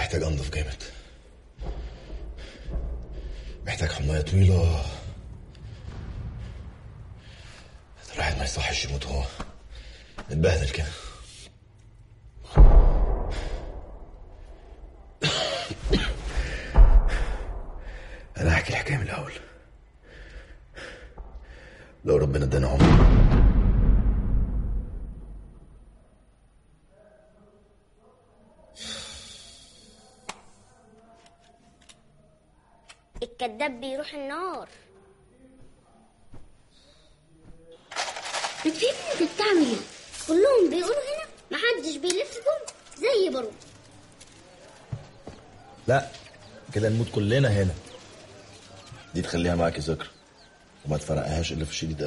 محتاج انضف جامد محتاج حمايه طويله الواحد ما يصحش يموت هو متبهدل كده انا هحكي الحكايه من الاول لو ربنا ادانا عمر الكذاب بيروح النار بتفيد انت بتعمل ايه كلهم بيقولوا هنا محدش بيلف جم زي بارود لا كده نموت كلنا هنا دي تخليها معاكي ذكرى وما تفرقهاش الا في شديد